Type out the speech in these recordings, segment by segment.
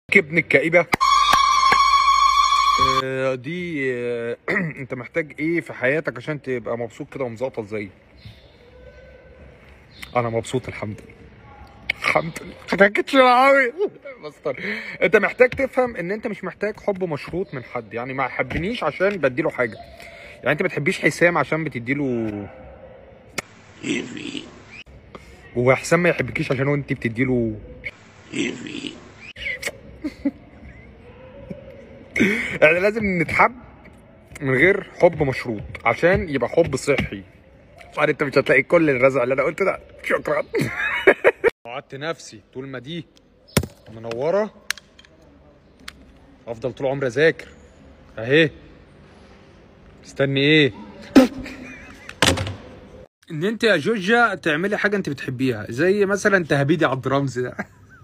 ابن الكئيبه آه، دي آه، انت محتاج ايه في حياتك عشان تبقى مبسوط كده ومزقطط زيي انا مبسوط الحمد لله الحمد لله حكيتش قوي مسطر انت محتاج تفهم ان انت مش محتاج حب مشروط من حد يعني ما يحبنيش عشان بديله حاجه يعني انت ما بتحبيش حسام عشان بتديله وحسام ما يحبكيش عشان هو انت بتديله يعني لازم نتحب من غير حب مشروط عشان يبقى حب صحي طبعا انت مش هتلاقي كل الرزع اللي انا قلته ده شكرا وعدت نفسي طول ما دي منوره افضل طول عمري اذاكر اهي مستني ايه ان انت يا جوجة تعملي حاجه انت بتحبيها زي مثلا تهبيدي عبد الرمز ده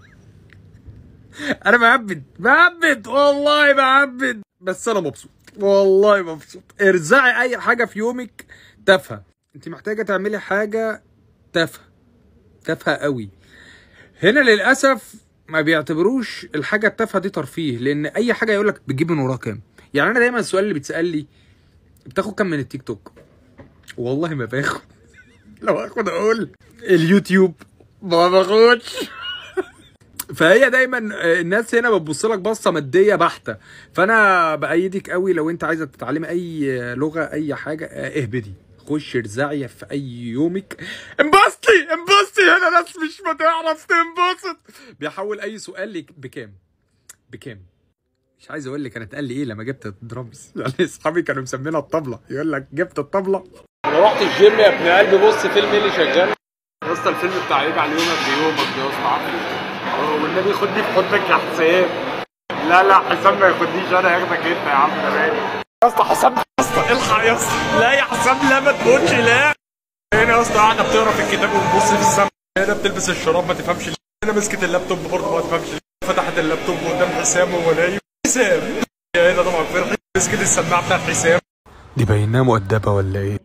انا بهبد بهبد والله بهبد بس انا مبسوط والله مبسوط ارزعي اي حاجه في يومك تافهه انت محتاجه تعملي حاجه تافهه تافهه قوي هنا للاسف ما بيعتبروش الحاجه التافهه دي ترفيه لان اي حاجه يقول لك بتجيب من وراها كام يعني انا دايما السؤال اللي بيتسال لي بتاخد كام من التيك توك والله ما باخد لو اخد اقول اليوتيوب ما باخدش فهي دايما الناس هنا بتبص لك بصه ماديه بحته فانا بايدك قوي لو انت عايزه تتعلمي اي لغه اي حاجه اهبدي خش ارزعي في اي يومك انبسطي انبسطي هنا ناس مش بتعرف تنبسط بيحول اي سؤال لك بكام بكام مش عايز اقول لك انا اتقال لي ايه لما جبت الدرامز يعني اصحابي كانوا مسمينها الطبله يقول لك جبت الطبله انا رحت الجيم يا ابن قلبي بص فيلم اللي شغال يا اسطى الفيلم بتاع يجعل يومك بيومك ده يا اسطى عارفه اه والنبي خدني في حضنك يا حسام لا لا حسام ما ياخدنيش انا ياخدك انت يا عم ده مالي يا اسطى حسام يا اسطى الحق يا اسطى لا يا حسام لا ما تقولش لا هنا يا اسطى قاعده بتقرا في الكتاب وبتبص في السما هنا بتلبس الشراب ما تفهمش ليه. هنا مسكت اللابتوب برضه ما تفهمش ليه. فتحت اللابتوب قدام حسام وهو نايم حسام هنا طبعا فرحت مسكت السماعه بتاعت حسام دي بايناه مؤدبة ولا ايه؟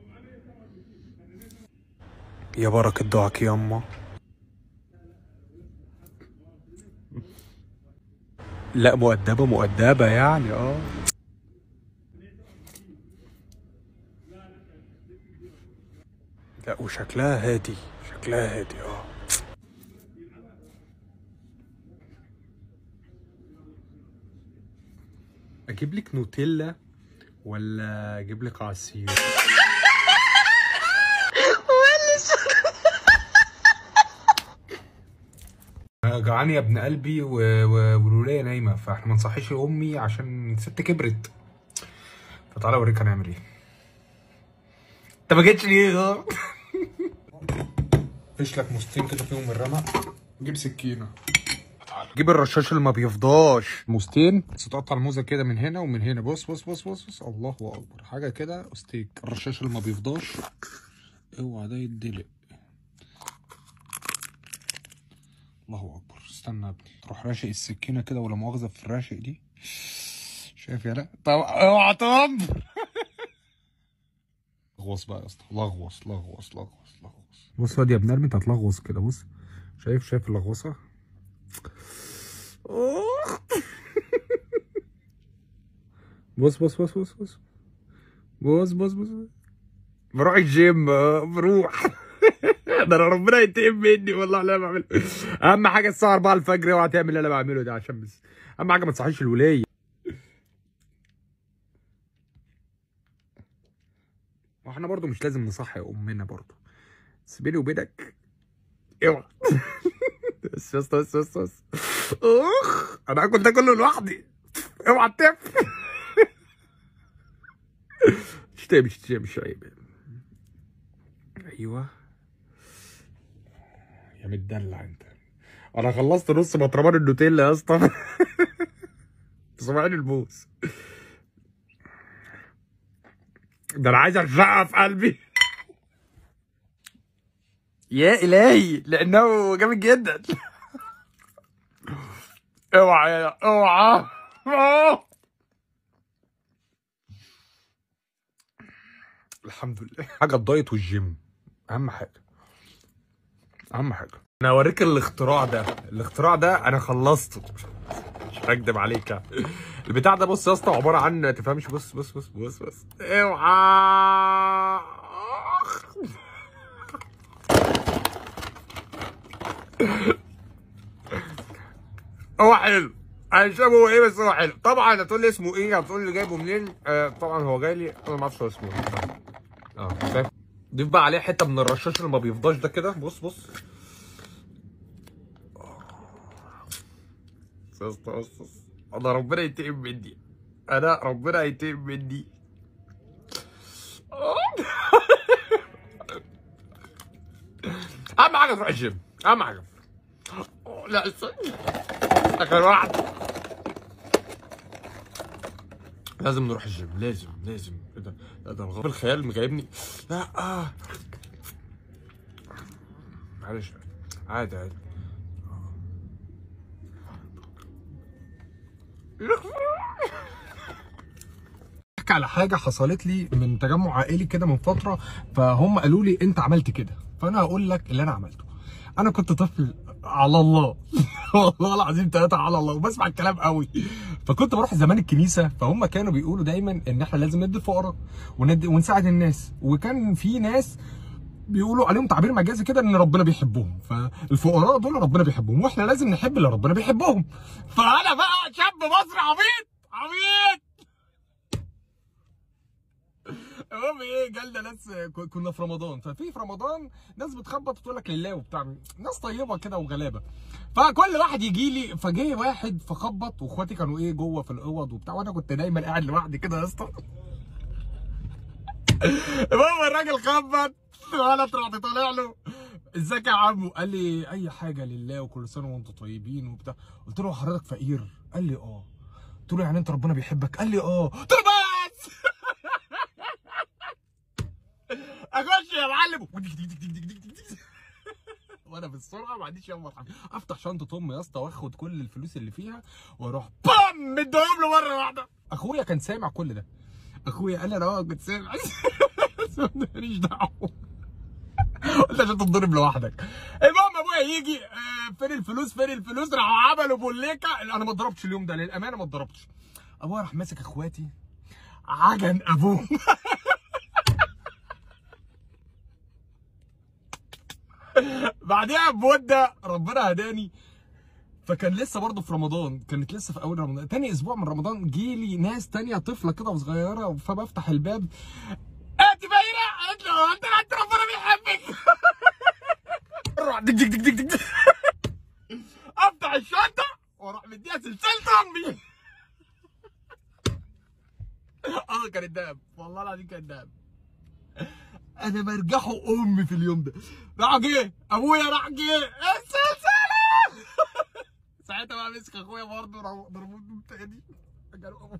يا بركة دعك ياما لا مؤدبة مؤدبة يعني اه لا وشكلها هادي شكلها هادي اه اجيب لك نوتيلا ولا اجيب لك عصير جعان يا ابن قلبي و- و- والولايه نايمه فاحنا ما نصحيش امي عشان الست كبرت فتعالى اوريك هنعمل ايه انت ما جيتش ليه فيش لك موستين كده فيهم الرمق جيب سكينه جيب الرشاش اللي ما بيفضاش موستين بس تقطع الموزه كده من هنا ومن هنا بص بص بص بص, بص. الله اكبر حاجه كده ستيك الرشاش اللي ما بيفضاش اوعى ده يتدلق الله اكبر استنى يا ابني تروح راشق السكينه كده ولا مؤاخذه في الراشق دي شايف يا لا طب اوعى تنبر لغوص بقى يا اسطى لغوص لغوص لغوص لغوص بص يا ابن ارمي انت هتلغوص كده بص شايف شايف اللغوصه أوه. بص بص بص بص بص بص بص بص بروح الجيم آه، بروح ده انا ربنا ينتقم مني والله اللي انا بعمله اهم حاجه الساعه 4 الفجر اوعى تعمل اللي انا بعمله ده عشان بس اهم حاجه ما تصحيش الولايه واحنا برضو مش لازم نصحي امنا برضو بس بيني وبينك اوعى بس بس بس بس بس اخ انا هاكل ده كله لوحدي اوعى تف مش تاني مش تاني مش عيب ايوه يا متدلع انت انا خلصت نص بطرمان النوتيلا يا اسطى صباعين البوس ده انا عايز ارزقها في قلبي يا الهي لانه جامد جدا اوعى يا اوعى أوه. الحمد لله حاجه الدايت والجيم اهم حاجه اهم حاجه انا اوريك الاختراع ده الاختراع ده انا خلصته مش هكدب عليك يعني. البتاع ده بص يا اسطى عباره عن تفهمش بص بص بص بص بص اوعى هو حلو انا مش فاهم هو ايه بس هو حلو طبعا هتقول لي اسمه ايه هتقول لي جايبه منين آه طبعا هو جاي لي انا ما اعرفش هو اسمه ايه اه فاهم ضيف بقى عليه حته من الرشاش اللي ما بيفضاش ده كده بص بص يا اسطى بص بص انا ربنا ينتقم مني انا ربنا ينتقم مني اهم حاجه تروح الجيم اهم حاجه لا استنى اخر واحد لازم نروح الجيم لازم لازم ايه ده لا ده الغرب الخيال مجايبني لا آه. معلش عادي عادي احكي على حاجه حصلت لي من تجمع عائلي كده من فتره فهم قالوا لي انت عملت كده فانا هقول لك اللي انا عملته انا كنت طفل على الله والله العظيم ثلاثة على الله وبسمع الكلام قوي فكنت بروح زمان الكنيسة فهم كانوا بيقولوا دايما ان احنا لازم ندي الفقراء وندي ونساعد الناس وكان في ناس بيقولوا عليهم تعبير مجازي كده ان ربنا بيحبهم فالفقراء دول ربنا بيحبهم واحنا لازم نحب اللي ربنا بيحبهم فانا بقى شاب مصري عبيط عبيط المهم ايه جالنا ناس ك- كنا في رمضان ففي في رمضان ناس بتخبط وتقول لك لله وبتاع ناس طيبه كده وغلابه فكل واحد يجي لي فجه واحد فخبط واخواتي كانوا ايه جوه في الاوض وبتاع وانا كنت دايما قاعد لوحدي كده يا اسطى المهم الراجل خبط وانا طلعت طالع له ازيك يا عمو قال لي اي حاجه لله وكل سنه وانتم طيبين وبتاع قلت له حضرتك فقير قال لي اه قلت له يعني انت ربنا بيحبك قال لي اه قلت له بس اخش يا معلم وانا بالسرعه ما عنديش يوم حاجه افتح شنطه امي يا اسطى واخد كل الفلوس اللي فيها واروح بام مديهم له مره واحده اخويا كان سامع كل ده اخويا قال لي انا اه كنت سامع بس ماليش دعوه قلت عشان تتضرب لوحدك المهم ابويا يجي آه، فين الفلوس فين الفلوس راحوا عملوا بوليكا انا ما اتضربتش اليوم ده للامانه ما اتضربتش ابويا راح ماسك اخواتي عجن ابوه بعدها بمده ربنا هداني فكان لسه برضه في رمضان كانت لسه في اول رمضان تاني اسبوع من رمضان جيلي ناس تانية طفله كده وصغيره فبفتح الباب انت باينه قالت له "هو انت انت ربنا بيحبك اروح دك دك دك دك دك افتح الشنطه واروح مديها سلسله امي اه كانت دهب والله العظيم كانت دهب انا برجحه امي في اليوم ده راح جه ابويا راح جه السلسله ساعتها بقى مسك اخويا برضه راح ضربوه تاني قالوا أبوه.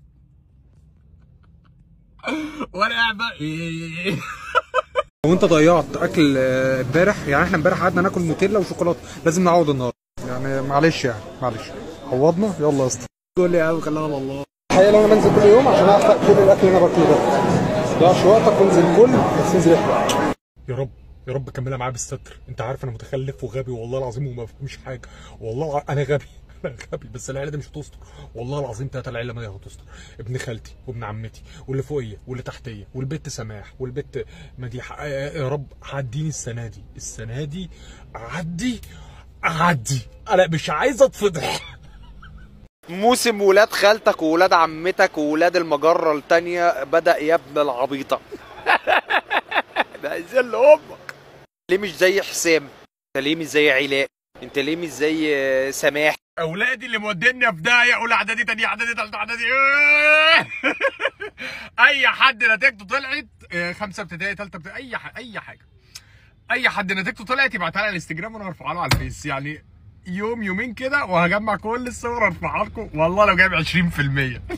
وانا قاعد بقى ايه وانت ضيعت اكل آه، امبارح يعني احنا امبارح قعدنا ناكل نوتيلا وشوكولاته لازم نعوض النهارده يعني معلش يعني معلش عوضنا يلا يا اسطى تقول لي قوي خليها على الله الحقيقه لو انا بنزل كل يوم عشان احرق كل الاكل اللي انا باكله ده ضيعش وقتك وانزل كل بس انزل احرق يا رب يا رب كملها معايا بالستر انت عارف انا متخلف وغبي والله العظيم وما بفهمش حاجه والله الع- انا غبي انا غبي بس العيله دي مش هتستر والله العظيم تلاته العيله ما هتستر ابن خالتي وابن عمتي واللي فوقيه واللي تحتيه والبت سماح والبت مديحه آه، آه، يا رب عديني السنه دي السنه دي عدي عدي انا مش عايز اتفضح موسم ولاد خالتك وولاد عمتك وولاد المجرة التانية بدأ يا ابن العبيطة ده زل امك ليه مش زي حسام انت ليه مش زي علاء انت ليه مش زي آه، سماح اولادي اللي موديني في داهيه اولى اعدادي تاني اعدادي تالتة اعدادي اي حد نتيجته طلعت آه، خمسه ابتدائي تالتة ابتدائي اي ح- اي حاجه اي حد نتيجته طلعت يبعتها لي على الانستجرام وانا هرفعها له على الفيس يعني يوم يومين كده وهجمع كل الصور ارفعها لكم والله لو جايب 20%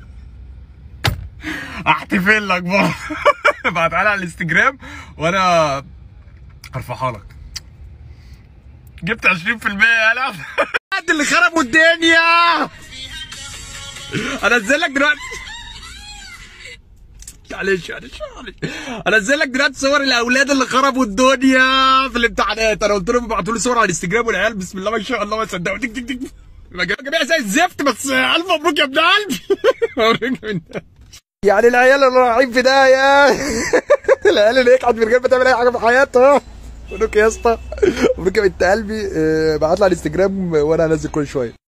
احتفل لك برضه ابعتها لي على الانستجرام وانا هرفعها لك جبت 20% يا حد اللي خربوا الدنيا انزل لك دلوقتي معلش معلش معلش انزل لك دلوقتي صور الاولاد اللي خربوا الدنيا في الامتحانات انا قلت لهم ابعتوا لي صور على الانستجرام والعيال بسم الله ما شاء الله ما صدقوا تك تك تك جميع زي الزفت بس الف مبروك يا ابن قلبي مبروك من ده يعني العيال اللي رايحين في داهيه العيال اللي يقعد من غير ما تعمل اي حاجه في حياتها مبروك يا اسطى مبروك يا بنت قلبي ابعت لي على الانستجرام وانا هنزل كل شويه